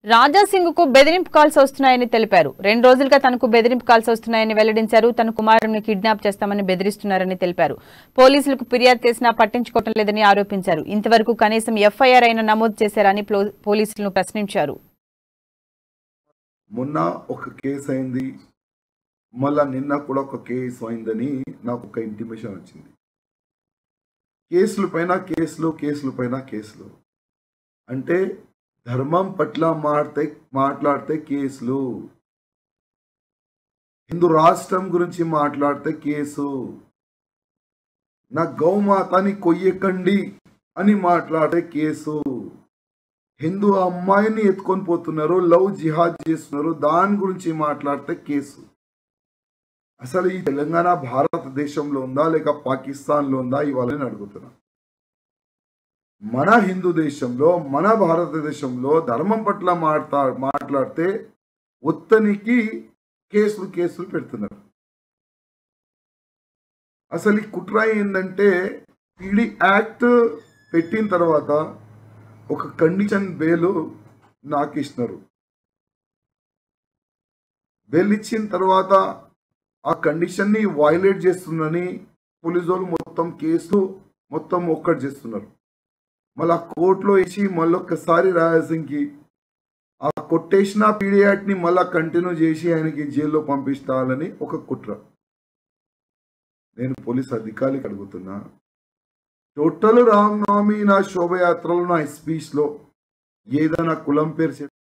రాజాసింగ్ కు బెదిరింపు కాల్స్ వస్తున్నాయని తెలిపారు రెండు రోజులుగా తనకు బెదిరింపు కాల్స్ వస్తున్నాయని వెల్లడించారు తన కుమారుడిని కిడ్నాప్ చేస్తామని బెదిరిస్తున్నారని తెలిపారు పోలీసులకు ఫిర్యాదు చేసినా పట్టించుకోవటం లేదని ఆరోపించారు ఇంతవరకు కనీసం ఎఫ్ఐఆర్ అయినా నమోదు చేశారని ప్లో- పోలీసులను ప్రశ్నించారు మొన్న ఒక కేసు అయింది మళ్ళా నిన్న కూడా ఒక కేసు అయిందని నాకు ఒక ఇంటిమేషన్ వచ్చింది కేసుల పైన కేసులు కేసుల పైన కేసులు అంటే ధర్మం పట్ల మాడితే మాట్లాడితే కేసులు హిందూ రాష్ట్రం గురించి మాట్లాడితే కేసు నా గౌమాతని కొయ్యకండి అని మాట్లాడితే కేసు హిందూ అమ్మాయిని ఎత్తుకొని పోతున్నారు లవ్ జిహాద్ చేస్తున్నారు దాని గురించి మాట్లాడితే కేసు అసలు ఈ తెలంగాణ భారతదేశంలో ఉందా లేక పాకిస్తాన్లో ఉందా ఇవాళ నేను అడుగుతున్నా మన హిందూ దేశంలో మన భారతదేశంలో ధర్మం పట్ల మాట్లా మాట్లాడితే ఉత్తనికి కేసులు కేసులు పెడుతున్నారు అసలు ఈ కుట్ర ఏంటంటే పీడీ యాక్ట్ పెట్టిన తర్వాత ఒక కండిషన్ బెయిల్ నాకు ఇచ్చినారు బెయిల్ ఇచ్చిన తర్వాత ఆ కండిషన్ని వైలేట్ చేస్తుందని పోలీసు వాళ్ళు మొత్తం కేసు మొత్తం ఒక్కటి చేస్తున్నారు మళ్ళీ ఆ కోర్టులో ఇచ్చి మళ్ళీ ఒక్కసారి రాయాల్సింకి ఆ కొట్టేసిన పీడియాట్ని మళ్ళా కంటిన్యూ చేసి ఆయనకి జైల్లో పంపిస్తాలని ఒక కుట్ర నేను పోలీస్ అధికారికి అడుగుతున్నా టోటల్ రామనవమి నా శోభయాత్రలో నా స్పీచ్లో ఏదైనా కులం పేరు చెప్పి